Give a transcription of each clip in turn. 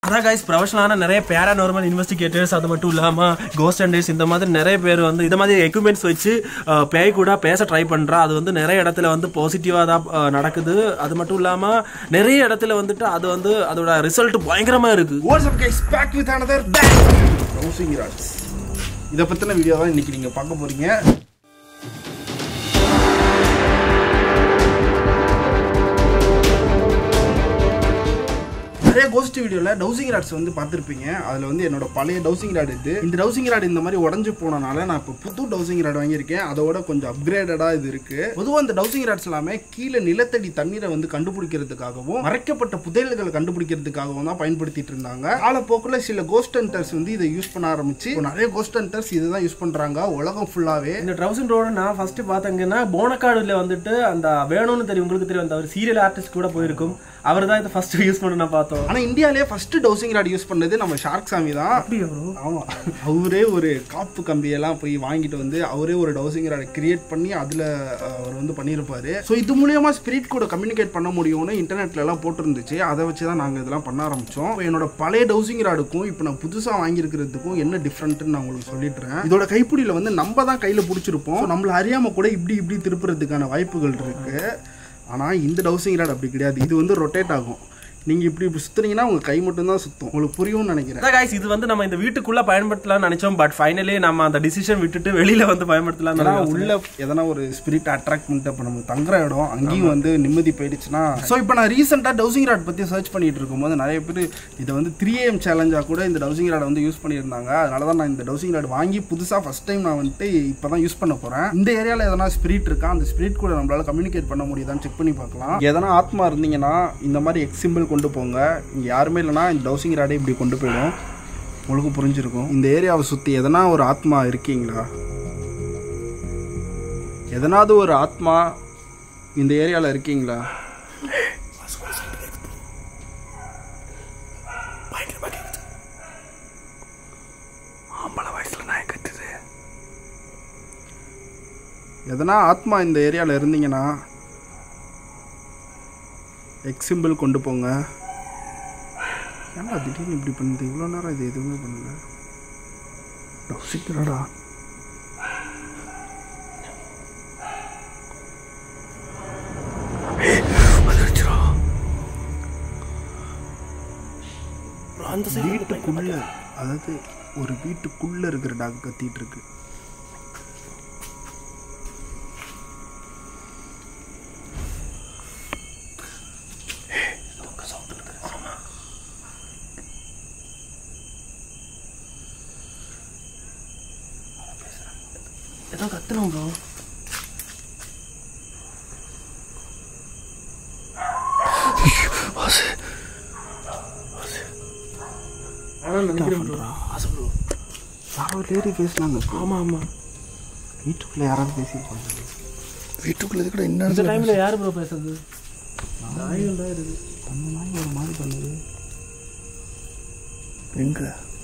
அதான் கைஸ் ப்ரொஃபஷனலான நிறைய paranormal investigators அது மட்டும் இல்லாமல் கோஸ்ட் அண்டர்ஸ் இந்த மாதிரி நிறைய பேர் வந்து இந்த மாதிரி எக்யூப்மெண்ட்ஸ் வச்சு அஹ், பேய் கூட பேச ட்ரை பண்ணுறா அது வந்து நிறைய இடத்துல வந்து பாசிட்டிவாக தான் அஹ், நடக்குது அது மட்டும் இல்லாமல் நிறைய இடத்துல வந்துட்டு அது வந்து அதோட ரிசல்ட் பயங்கரமாக இருக்குது what's up guys back with another bang browsing rats இதை பற்றின வீடியோ தான் இன்னைக்கு நீங்கள் பார்க்க போறீங்க நிறைய கோஸ்ட் வீடியோவில் டவுசிங் ராட்ஸ் வந்து பார்த்துருப்பீங்க அதில் வந்து என்னோட பழைய டவுசிங் ராட் இது இந்த டவுசிங் ராட் இந்த மாதிரி உடஞ்சு போனனால நான் இப்போ புது டவுசிங் ராட் வாங்கியிருக்கேன் அதோட கொஞ்சம் அப்கிரேடடாக இது இருக்கு பொதுவாக இந்த டவுசிங் ராட்ஸ் எல்லாமே கீழே நிலத்தடி தண்ணீரை வந்து கண்டுபிடிக்கிறதுக்காகவும் மறைக்கப்பட்ட புதையல்களை கண்டுபிடிக்கிறதுக்காகவும் தான் பயன்படுத்திட்டு இருந்தாங்க காலப்போக்கில் சில கோஸ்ட் ஹண்டர்ஸ் வந்து இதை யூஸ் பண்ண ஆரம்பிச்சு இப்போ நிறைய கோஸ்ட் ஹண்டர்ஸ் இதை தான் யூஸ் பண்றாங்க உலகம் ஃபுல்லாவே இந்த ட்ரௌசன் ரோடு நான் ஃபர்ஸ்ட் பார்த்தங்கன்னா போனக்காடுல வந்துட்டு அந்த வேணும்னு தெரியும் உங்களுக்கு தெரியும் அந்த ஒரு சீரியல் ஆர்டிஸ்ட் கூட போயிருக்கும் அவர் தான் இதை ஃபர்ஸ்ட் யூஸ் பண்ண நான் பார்த்தோம் ஆனா இந்தியாவிலே ஃபர்ஸ்ட் டவுசிங் ராட் யூஸ் பண்ணது நம்ம ஷார்க் சாமி தான் அப்படியா bro? ஆமா அவரே ஒரு காப்பு கம்பியெல்லாம் போய் வாங்கிட்டு வந்து அவரே ஒரு டவுசிங் ராடை கிரியேட் பண்ணி அதுல அஹ், அவர் வந்து பண்ணியிருப்பாரு ஸோ இது மூலியமா ஸ்பிரிட் கூட கம்யூனிகேட் பண்ண முடியும்னு இன்டர்நெட்ல எல்லாம் போட்டிருந்துச்சு அதை வச்சு தான் நாங்கள் இதெல்லாம் பண்ண ஆரம்பிச்சோம் இப்போ என்னோட பழைய டவுசிங் ராடுக்கும் இப்போ நான் புதுசாக வாங்கியிருக்கிறதுக்கும் என்ன டிஃப்ரெண்ட்னு நான் உங்களுக்கு சொல்லிடுறேன் இதோட கைப்பிடியில் வந்து நம்ம தான் கையில் பிடிச்சிருப்போம் So, நம்மள அறியாம கூட இப்படி இப்படி திருப்புறதுக்கான வாய்ப்புகள் இருக்கு ஆனால் இந்த டவுசிங் ராட் அப்படி கிடையாது இது வந்து ரொட்டேட் ஆகும் நீங்கள் இப்படி இப்படி சுற்றுனீங்கன்னா உங்கள் கை மட்டும் தான் சுற்றும் உங்களுக்கு புரியும்னு நினைக்கிறேன் அதான் guys இது வந்து நம்ம இந்த வீட்டுக்குள்ள பயன்படுத்தலாம்னு நினைச்சோம் பட் ஃபைனலி நம்ம அந்த டிசிஷன் விட்டுட்டு வெளியில வந்து பயன்படுத்தலாம் ஏன்னா உள்ள எதனா ஒரு ஸ்பிரிட் அட்ராக்ட் பண்ணிட்டு இப்போ நம்ம தங்குற இடம் அங்கேயும் வந்து நிம்மதி போயிடுச்சுன்னா ஸோ இப்போ நான் ரீசெண்டாக டவுசிங் ராட் பற்றி சர்ச் பண்ணிட்டு இருக்கும்போது நிறைய பேர் இதை வந்து த்ரீ ஏஎம் சேலஞ்சாக கூட இந்த டவுசிங் ராடை வந்து யூஸ் பண்ணியிருந்தாங்க அதனால தான் நான் இந்த டவுசிங் ராட் வாங்கி புதுசாக ஃபஸ்ட் டைம் நான் வந்துட்டு இப்போ தான் யூஸ் பண்ண போகிறேன் இந்த ஏரியாவில் எதனா ஸ்பிரிட் இருக்கா அந்த ஸ்பிரிட் கூட நம்மளால கம்யூனிகேட் பண்ண முடியுதான்னு செக் பண்ணி பார்க்கலாம் எதனா ஆத்மா இருந்தீங்கன்னா இந்த மாதிரி எக்ஸ் சிம்பிள் கொண்டு போங்க இங்கே யாருமே இல்லைனா இந்த டவுசிங் ராடை இப்படி கொண்டு போயிடும் உங்களுக்கு புரிஞ்சிருக்கும் இந்த ஏரியாவை சுற்றி எதனா ஒரு ஆத்மா இருக்கீங்களா எதனாவது ஒரு ஆத்மா இந்த ஏரியாவில் இருக்கீங்களா எதனா ஆத்மா இந்த ஏரியாவில் இருந்தீங்கன்னா எக்ஸ் சிம்பிள் கொண்டு போங்க ஏன்டா திடீர்னு இப்படி பண்ணுது இவ்வளோ நேரம் இது எதுவுமே பண்ணல டவுசிக்கிறடா அந்த வீட்டுக்குள்ள அதாவது ஒரு வீட்டுக்குள்ள இருக்கிற டாக் கத்திட்டு இருக்கு ஏதோ கத்துறோம் ப்ரோ யாரோ லேடி பேசினாங்க ஆமா ஆமா வீட்டுக்குள்ள யாராவது பேசியிருப்பாங்க வீட்டுக்குள்ள இது கூட இந்த என்ன டைம்ல யாரு ப்ரோ பேசுறது நாய்கள் தான் இருக்கு அந்த நாய் ஒரு மாதிரி பண்ணுது எங்க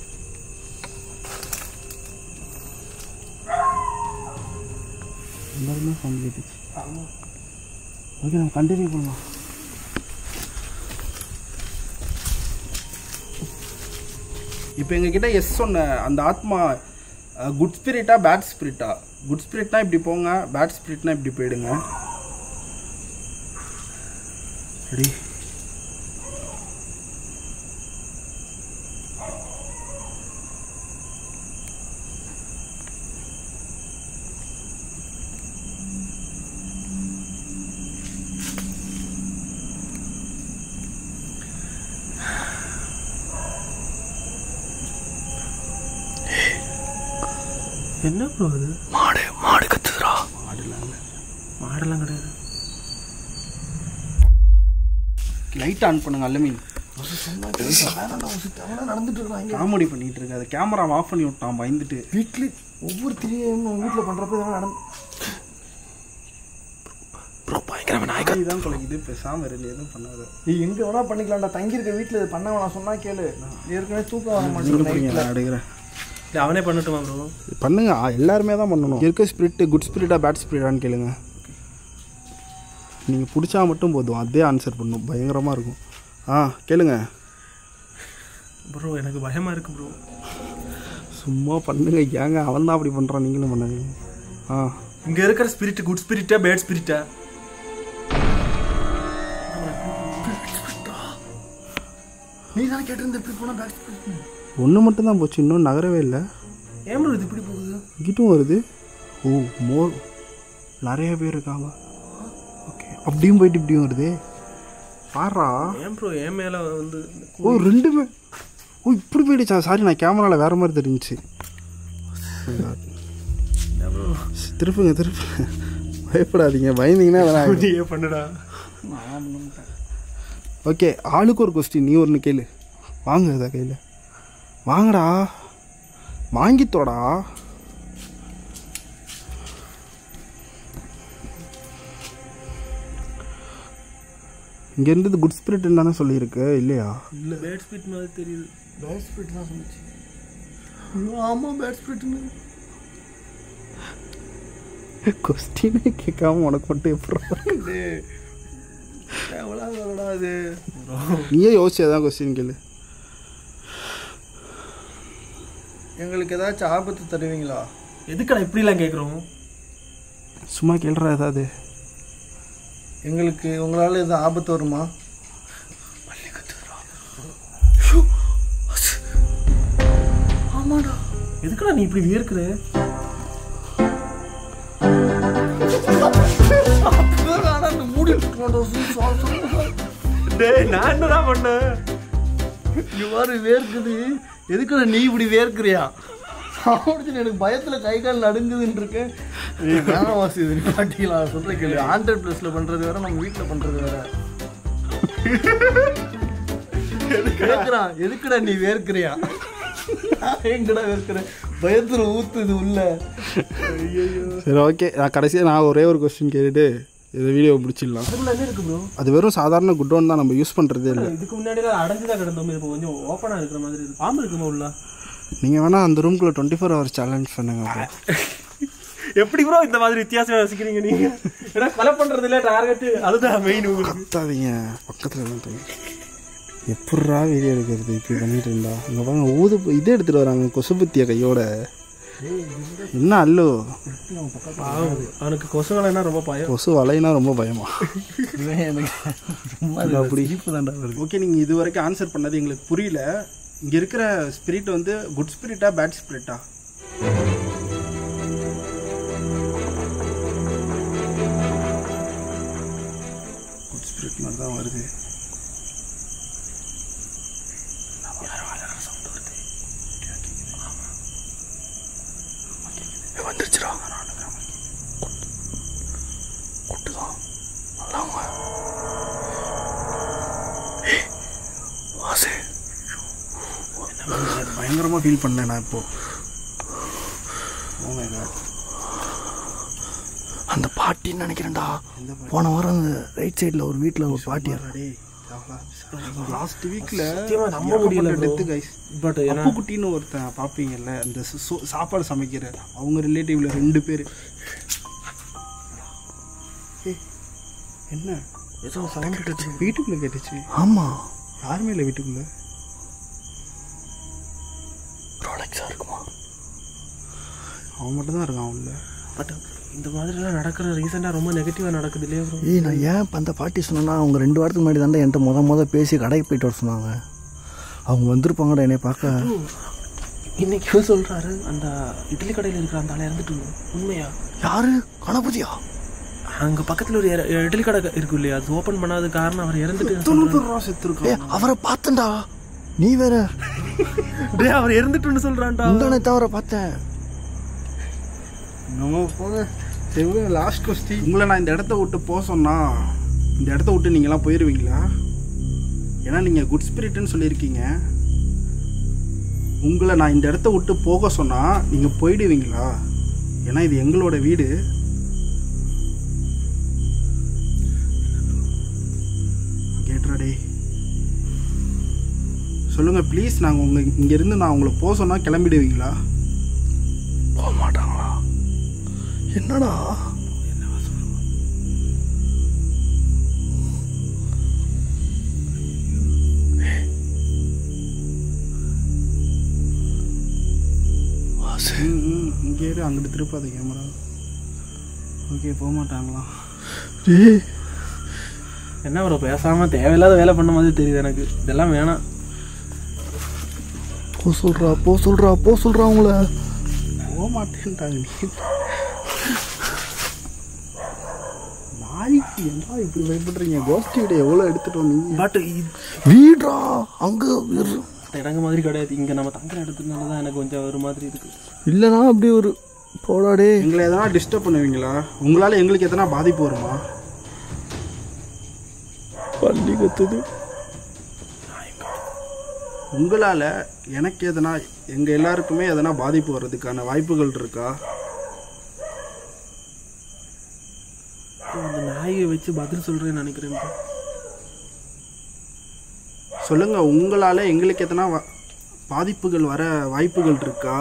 எல்லாருமே சவுண்ட் கேட்டுச்சு ஓகே நம்ம கண்டினியூ பண்ணலாம் இப்போ எங்ககிட்ட எஸ் சொன்ன அந்த ஆத்மா குட் ஸ்பிரிட்டா பேட் ஸ்பிரிட்டா குட் ஸ்பிரிட்னா இப்படி போங்க பேட் ஸ்பிரிட்னா இப்படி போயிடுங்க ரெடி என்ன ப்ரோ அது மாடு மாடு கத்துதுடா மாடுலாம் மாடெல்லாம் கிடையாது லைட் ஆன் பண்ணுங்க அல்ல மீன் காமெடி பண்ணிட்டு இருக்க அதை கேமரா ஆஃப் பண்ணி விட்டான் பயந்துட்டு வீட்டில் ஒவ்வொரு திரியும் வீட்டில் பண்ணுறப்ப இதெல்லாம் நடந்து ப்ரோ பயங்கரமா நாய் இதுதான் குலைக்குது பேசாம இருந்து எதுவும் பண்ணாத நீ எங்கே வேணா பண்ணிக்கலாம்டா தங்கியிருக்க வீட்டில் இது பண்ண வேணாம் சொன்னா கேளு ஏற்கனவே தூக்கம் வர மாட்டேங்குது நைட்டில் எடுக்கிறேன் இல்ல, அவனே பண்ணட்டுமா ப்ரோ பண்ணுங்க ஆ, எல்லாருமே தான் பண்ணணும் இருக்க ஸ்பிரிட் குட் ஸ்பிரிட்டா பேட் ஸ்பிரிட்டான்னு கேளுங்க நீங்கள் பிடிச்சா மட்டும் போதும் அதே ஆன்சர் பண்ணும் பயங்கரமாக இருக்கும் ஆ கேளுங்க ப்ரோ எனக்கு பயமா இருக்கு ப்ரோ சும்மா பண்ணுங்க ஏங்க அவன் தான் அப்படி பண்ணுறான் நீங்களும் பண்ணாதீங்க ஆ இங்க இருக்கிற ஸ்பிரிட் குட் ஸ்பிரிட்டா பேட் ஸ்பிரிட்டா நீ தான் கேட்டிருந்த இப்படி போனால் பேக் ஒன்று மட்டும் தான் போச்சு இன்னும் நகரவே இல்லை ஏன் ப்ரோ இது இப்படி போகுது இங்கிட்டும் வருது ஓ மோர் நிறைய பேர் இருக்காங்க ஓகே அப்படியும் போயிட்டு இப்படியும் வருது பாரா ஏன் ப்ரோ என் மேல வந்து ஓ ரெண்டுமே ஓ இப்படி போயிடுச்சா சாரி நான் கேமராவில் வேற மாதிரி தெரிஞ்சுச்சு திருப்புங்க திருப்புங்க பயப்படாதீங்க பயந்தீங்கன்னா அதெல்லாம் நீயே பண்ணுடா ஓகே ஆளுக்கு ஒரு கொஸ்டின் நீ ஒன்று கேளு வாங்க இதா கையில் வாங்கடா வாங்கித்தோடா இங்க இருந்தது குட் ஸ்பிரிட் தானே சொல்லியிருக்கு இல்லையா இல்ல பேட் ஸ்பிரிட் மாதிரி தெரியுது பேட் ஸ்பிரிட் தான் சொன்னிச்சு ஐயோ ஆமாம் பேட் ஸ்பிரிட்னு கொஸ்டினே கேட்காம உனக்கு மட்டும் எப்படி எவ்வளோ அது நீயே யோசிச்சு அதான் கொஸ்டின் கேளு எங்களுக்கு ஏதாச்சும் ஆபத்து தருவீங்களா எதுக்குடா இப்படிலாம் கேக்குறோம் சும்மா கேள்றா ஏதாவது எங்களுக்கு உங்களால் எதுவும் ஆபத்து வருமா ஆமாடா எதுக்குடா நீ இப்படி வேர்க்குற டேய் நான் என்னடா பண்ணேன் இவ்வாறு வேர்க்குது எதுக்குடா நீ இப்படி வேர்க்கிறியா சாப்பிடுச்சு எனக்கு பயத்துல கை கால் நடுங்குதுன்னு இருக்கேன் ஏய், வேணாம் வாசி இது நிப்பாட்டிக்கலாம் சொல்ற கேளு ஆண்ட்ராய்ட் பிளஸ்ல பண்றது வேற நம்ம வீட்ல பண்றது வேற கேக்குறான் எதுக்குடா நீ வேர்க்கிறியா நான் எங்கடா வேர்க்கிறேன் பயத்துல ஊத்துது உள்ள சரி ஓகே நான் கடைசியாக நான் ஒரே ஒரு கொஸ்டின் கேட்டுட்டு இந்த வீடியோ முடிச்சிடலாம் அதுக்குள்ள என்ன இருக்கு ப்ரோ அது வெறும் சாதாரண குட் ஒன் தான் நம்ம யூஸ் பண்ணுறதே இல்லை இதுக்கு முன்னாடி எல்லாம் அடைஞ்சுதான் கிடந்தோம் இப்போ கொஞ்சம் ஓப்பனா இருக்கிற மாதிரி இருக்கு பாம்பு இருக்குமா உள்ள நீங்கள் வேணால் அந்த ரூம்குள்ளே டுவெண்ட்டி ஃபோர் ஹவர்ஸ் சேலஞ்ச் பண்ணுங்க bro. எப்படி ப்ரோ இந்த மாதிரி வித்தியாசமா யோசிக்கிறீங்க நீங்க ஏன்னா கொலை பண்றது இல்ல டார்கெட் அதுதான் மெயின் உங்களுக்கு கத்தாதீங்க பக்கத்தில் தான் தோணும் எப்பட்றா வீடியோ எடுக்கிறது இப்படி பண்ணிட்டு இருந்தா அங்கே பாருங்க ஊது இது எடுத்துகிட்டு வராங்க கொசுபத்திய கையோட என்ன அல்லு பாவம். அவனுக்கு கொசுவலைன்னா ரொம்ப பயம் கொசு வலைனா ரொம்ப பயமா இவன் எனக்கு சும்மா அப்படி தான்டா வருது ஓகே நீங்கள் இது வரைக்கும் ஆன்சர் பண்ணது எங்களுக்கு புரியல இங்கே இருக்கிற ஸ்பிரிட் வந்து குட் ஸ்பிரிட்டா பேட் ஸ்பிரிட்டா குட் ஸ்பிரிட் மாதிரி தான் வருது வந்துருச்சுடா கொட்டுதான் நல்லாங்க வாசு பயங்கரமாக ஃபீல் பண்ணேன் நான் இப்போ Oh my God. அந்த பாட்டின்னு நினைக்கிறேன்டா போன வாரம் அந்த ரைட் சைடில் ஒரு வீட்டில் ஒரு பாட்டி லாஸ்ட் வீக்ல சத்தியமா நம்ப முடியல bro. டெத்து கைஸ் பட் அப்பு குட்டின்னு ஒருத்தன் பார்ப்பீங்கல்ல இந்த சு- சு- சாப்பாடு சமைக்கிற அவங்க ரிலேட்டிவ்ல ரெண்டு பேர் என்ன ஏதோ சவுண்ட் கேட்டுச்சு வீட்டுக்குள்ள கேட்டுச்சு ஆமாம் யாருமே இல்லை வீட்டுக்குள்ள ப்ராடக்ட்ஸாக இருக்குமா அவன் மட்டும் தான் இருக்கான் உள்ள பட் இந்த மாதிரிலாம் நடக்கிற ரீசெண்டாக ரொம்ப நெகட்டிவாக நடக்குது இல்லையா ப்ரோ ஏய் நான் ஏன் இப்ப அந்த பாட்டி சொன்னேன்னா அவங்க ரெண்டு வாரத்துக்கு முன்னாடி தாண்டா என்கிட்ட முத முத பேசி கடைக்கு போயிட்டு வர சொன்னாங்க அவங்க வந்திருப்பாங்கடா என்னை பார்க்க இன்னைக்கு இவர் சொல்றாரு அந்த இட்லி கடையில் இருக்கிற அந்த ஆளை இறந்துட்டு உண்மையா யாரு கணபதியா அங்க பக்கத்துல ஒரு இற- இட்லி கடை இருக்கு இல்லையா அது ஓபன் பண்ணாத காரணம் அவர் இறந்துட்டு தொண்ணூறு ரூபா செத்துருக்கான் ஏய் அவரை பார்த்தேன்டா நீ வேற டேய், அவர் இறந்துட்டுன்னு சொல்றான்டா முந்தானே தவிர பார்த்தேன் நம்ம போங்க சரி லாஸ்ட் கொஸ்டின் உங்களை நான் இந்த இடத்த விட்டு போக சொன்னா இந்த இடத்த விட்டு நீங்களாம் போயிடுவீங்களா ஏன்னா நீங்கள் குட் ஸ்பிரிட்னு சொல்லியிருக்கீங்க உங்களை நான் இந்த இடத்த விட்டு போக சொன்னா நீங்கள் போயிடுவீங்களா ஏன்னா இது எங்களோட வீடு கேட்டுறா டேய் சொல்லுங்க ப்ளீஸ் நாங்கள் உங்க இங்கேருந்து நான் உங்களை போக சொன்னா கிளம்பிடுவீங்களா போக மாட்டாங்களா என்னடா வாசு ம், ம், இங்கே இரு அங்கிட்டு திருப்பாத கேமரா ஓகே போக மாட்டாங்களாம் டேய் என்ன ப்ரோ பேசாம தேவையில்லாத வேலை பண்ண மாதிரி தெரியுது எனக்கு இதெல்லாம் வேணாம் போ சொல்றா போ சொல்றா போ சொல்றா அவங்கள போக மாட்டேன்ட்டாங்க நீ நாய்க்கு என்ன இப்படி பயப்படுறீங்க கோஸ்ட் வீடியோ எவ்வளோ எடுத்துட்டு வந்தீங்க பட் வீடுறா அங்க இரு. இடங்க மாதிரி கிடையாது இங்க நம்ம தங்குற இடத்துனால தான் எனக்கு கொஞ்சம் ஒரு மாதிரி இருக்கு இல்லைனா அப்படி ஒரு போடாடே எங்களை எதனா டிஸ்டர்ப் பண்ணுவீங்களா உங்களால் எங்களுக்கு எதனா பாதிப்பு வருமா பள்ளி கத்துது உங்களால் எனக்கு எதனா எங்கள் எல்லாருக்குமே எதனா பாதிப்பு வர்றதுக்கான வாய்ப்புகள் இருக்கா அந்த நாயை வச்சு பதில் சொல்றேன்னு நினைக்கிறேன் bro. சொல்லுங்க உங்களால் எங்களுக்கு எதனா வா- பாதிப்புகள் வர வாய்ப்புகள் இருக்கா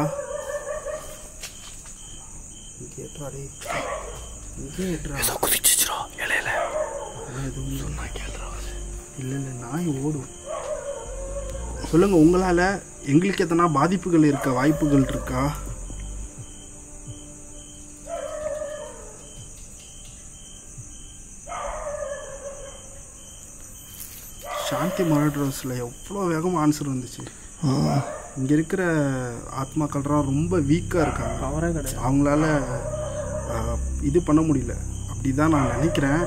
இங்கே ஏற்றுறா டேய். இங்கே ஏற்றுறா குதிச்சுச்சுரா இலையில இல்லை இல்லை நாய் ஓடும் சொல்லுங்க உங்களால எங்களுக்கு எத்தனை பாதிப்புகள் இருக்க வாய்ப்புகள் இருக்கா சாந்தி மரட்ரோஸில் எவ்வளோ வேகமாக ஆன்சர் வந்துச்சு இங்கே இருக்கிற ஆத்மாக்கள்லாம் ரொம்ப வீக்காக இருக்காங்க பவரே கிடையாது அவங்களால ஆஹ், இது பண்ண முடியல அப்படி தான் நான் நினைக்கிறேன்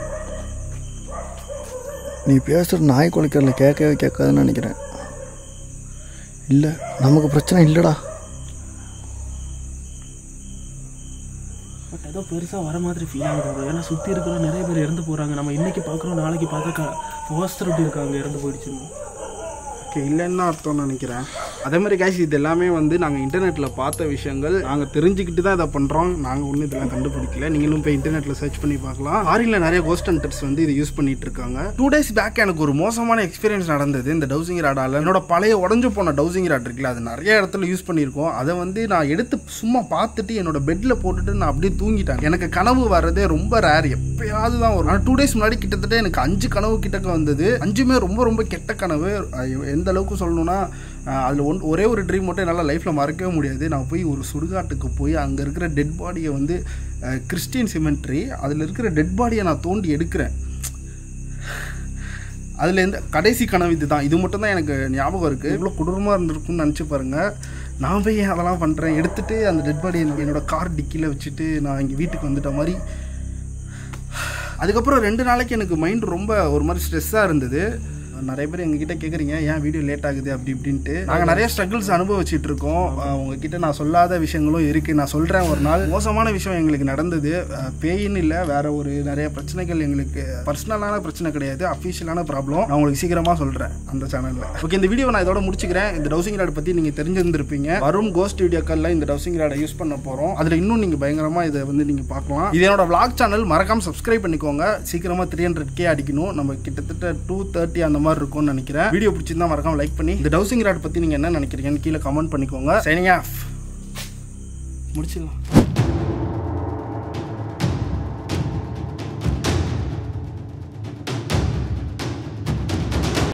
நீ பேசுகிற நாய் குலைக்கிறல கேட்கவே கேட்காதுன்னு நினைக்கிறேன் இல்லை நமக்கு பிரச்சனை இல்லைடா பட் ஏதோ பெருசா வர மாதிரி ஃபீல் ஆகுது bro. ஏன்னா சுத்தி இருக்கிற நிறைய பேர் இறந்து போறாங்க நம்ம இன்னைக்கு பாக்குறோம் நாளைக்கு பார்த்தா போஸ்டர் ஒட்டி இருக்காங்க இறந்து போயிடுச்சுன்னு ஓகே இல்லைன்னு தான் அர்த்தம்னு நினைக்கிறேன் அதே மாதிரி காய்ச்சி இது எல்லாமே வந்து நாங்கள் இன்டர்நெட்டில் பார்த்த விஷயங்கள் நாங்கள் தெரிஞ்சுக்கிட்டு தான் இதை பண்ணுறோம் நாங்கள் ஒன்றும் இதெல்லாம் கண்டுபிடிக்கல நீங்களும் போய் இன்டர்நெட்டில் சர்ச் பண்ணி பார்க்கலாம் ஃபாரினில் நிறைய கோஸ்ட் ஹண்டர்ஸ் வந்து இது யூஸ் பண்ணிட்டு இருக்காங்க டூ டேஸ் பேக் எனக்கு ஒரு மோசமான எக்ஸ்பீரியன்ஸ் நடந்தது இந்த டவுசிங் ராடால என்னோட பழைய உடஞ்சு போன டவுசிங் ராட் இருக்குல்ல அது நிறைய இடத்துல யூஸ் பண்ணியிருக்கோம் அதை வந்து நான் எடுத்து சும்மா பார்த்துட்டு என்னோட பெட்டில் போட்டுட்டு நான் அப்படியே தூங்கிட்டேன் எனக்கு கனவு வர்றதே ரொம்ப ரேர் எப்பயாவது தான் வரும் ஆனால் டூ டேஸ் முன்னாடி கிட்டத்தட்ட எனக்கு அஞ்சு கனவு கிட்டக்க வந்தது அஞ்சுமே ரொம்ப ரொம்ப கெட்ட கனவு ஐயோ, எந்த அளவுக்கு சொல்லணும்னா அதில் ஒன் ஒரே ஒரு ட்ரீம் மட்டும் என்னால் லைஃப்பில் மறக்கவே முடியாது நான் போய் ஒரு சுடுகாட்டுக்கு போய் அங்கே இருக்கிற டெட் பாடியை வந்து அஹ், கிறிஸ்டியன் சிமெண்ட்ரி அதில் இருக்கிற டெட் பாடியை நான் தோண்டி எடுக்கிறேன் அதில் எந்த கடைசி கனவு இது தான் இது மட்டும் தான் எனக்கு ஞாபகம் இருக்குது இவ்வளோ கொடூரமாக இருந்திருக்கும்னு நினச்சி பாருங்க நான் போய் ஏன் அதெல்லாம் பண்ணுறேன் எடுத்துட்டு அந்த டெட் பாடி என்னோட கார் டிக்கியில் வச்சுட்டு நான் இங்கே வீட்டுக்கு வந்துட்ட மாதிரி அதுக்கப்புறம் ரெண்டு நாளைக்கு எனக்கு மைண்ட் ரொம்ப ஒரு மாதிரி ஸ்ட்ரெஸ்ஸாக இருந்தது நிறைய பேர் எங்ககிட்ட கேட்குறீங்க ஏன் வீடியோ லேட் ஆகுது அப்படி இப்படின்ட்டு நாங்கள் நிறைய ஸ்ட்ரகிள்ஸ் அனுபவிச்சுட்டு இருக்கோம் அஹ் உங்ககிட்ட நான் சொல்லாத விஷயங்களும் இருக்குது நான் சொல்கிறேன் ஒரு நாள் மோசமான விஷயம் எங்களுக்கு நடந்தது அஹ் பேயின்னு இல்லை வேற ஒரு நிறைய பிரச்சனைகள் எங்களுக்கு பர்சனலான பிரச்சனை கிடையாது அஃபிஷியலான ப்ராப்ளம் நான் உங்களுக்கு சீக்கிரமாக சொல்கிறேன் அந்த சேனலில் ஓகே இந்த வீடியோ நான் இதோட முடிச்சுக்கிறேன் இந்த டவுசிங் ராட் பற்றி நீங்கள் தெரிஞ்சிருந்திருப்பீங்க வரும் கோஸ்ட் வீடியோக்களில் இந்த டவுசிங் ராடை யூஸ் பண்ண போகிறோம் அதில் இன்னும் நீங்கள் பயங்கரமாக இதை வந்து நீங்கள் பார்க்கலாம் இது என்னோட vlog சேனல் மறக்காம சப்ஸ்கிரைப் பண்ணிக்கோங்க சீக்கிரமாக த்ரீ ஹண்ட்ரட் கே அடிக்கணும் நம்ம கிட்டத்தட்ட டூ தேர்ட்டி அந்த மாதிரி இருக்கும்னு நினைக்கிறேன் வீடியோ பிடிச்சிருந்தா மறக்காம லைக் பண்ணி இந்த டவுசிங் ராட் பற்றி நீங்கள் என்ன நினைக்கிறீங்கன்னு கீழே கமெண்ட் பண்ணிக்கோங்க சைனிங் ஆஃப் முடிச்சிடலாம்